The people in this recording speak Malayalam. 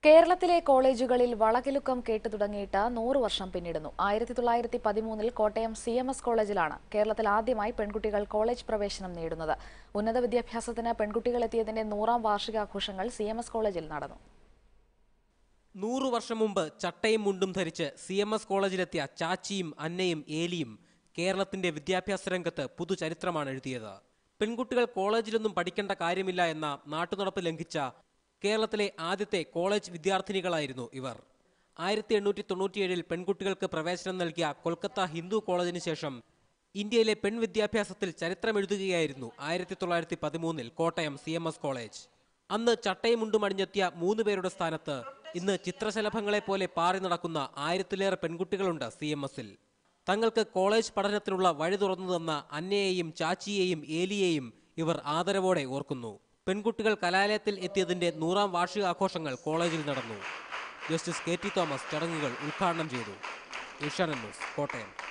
കേരളത്തിലെ കോളേജുകളിൽ വളകിലുക്കം കേട്ടു തുടങ്ങിയിട്ട് നൂറ് വർഷം പിന്നിടുന്നു ആയിരത്തി തൊള്ളായിരത്തി പതിമൂന്നിൽ കോട്ടയം സി എം എസ് കോളേജിലാണ് കേരളത്തിൽ ആദ്യമായി പെൺകുട്ടികൾ കോളേജ് പ്രവേശനം നേടുന്നത് ഉന്നത വിദ്യാഭ്യാസത്തിന് പെൺകുട്ടികൾ എത്തിയതിന്റെ നൂറാം വാർഷികാഘോഷങ്ങൾ സി എം എസ് കോളേജിൽ നടന്നു നൂറു വർഷം മുമ്പ് ചട്ടയും മുണ്ടും ധരിച്ച് സി എം എസ് കോളേജിലെത്തിയ ചാച്ചിയും അന്നയും ഏലിയും കേരളത്തിന്റെ വിദ്യാഭ്യാസ രംഗത്ത് പുതുചരിത്രമാണ് എഴുതിയത് പെൺകുട്ടികൾ കോളേജിലൊന്നും പഠിക്കേണ്ട കാര്യമില്ല എന്ന നാട്ടുനടപ്പ് ലംഘിച്ച കേരളത്തിലെ ആദ്യത്തെ കോളേജ് വിദ്യാർത്ഥിനികളായിരുന്നു ഇവർ ആയിരത്തി എണ്ണൂറ്റി തൊണ്ണൂറ്റിയേഴിൽ പെൺകുട്ടികൾക്ക് പ്രവേശനം നൽകിയ കൊൽക്കത്ത ഹിന്ദു കോളേജിന് ശേഷം ഇന്ത്യയിലെ പെൺവിദ്യാഭ്യാസത്തിൽ ചരിത്രമെഴുതുകയായിരുന്നു ആയിരത്തി തൊള്ളായിരത്തി പതിമൂന്നിൽ Kottayam C M S college അന്ന് ചട്ടയും മുണ്ടും അണിഞ്ഞെത്തിയ മൂന്ന് പേരുടെ സ്ഥാനത്ത് ഇന്ന് ചിത്രശലഭങ്ങളെ പോലെ പാറി നടക്കുന്ന ആയിരത്തിലേറെ പെൺകുട്ടികളുണ്ട് സി എം എസിൽ തങ്ങൾക്ക് കോളേജ് പഠനത്തിനുള്ള വഴി തുറന്നു തന്ന അന്നയെയും ചാച്ചിയെയും ഏലിയെയും ഇവർ ആദരവോടെ ഓർക്കുന്നു പെൺകുട്ടികൾ കലാലയത്തിൽ എത്തിയതിന്റെ നൂറാം വാർഷികാഘോഷങ്ങൾ കോളേജിൽ നടന്നു ജസ്റ്റിസ് കെ ടി തോമസ് ചടങ്ങുകൾ ഉദ്ഘാടനം ചെയ്തു ഏഷ്യാനെറ്റ് ന്യൂസ് കോട്ടയം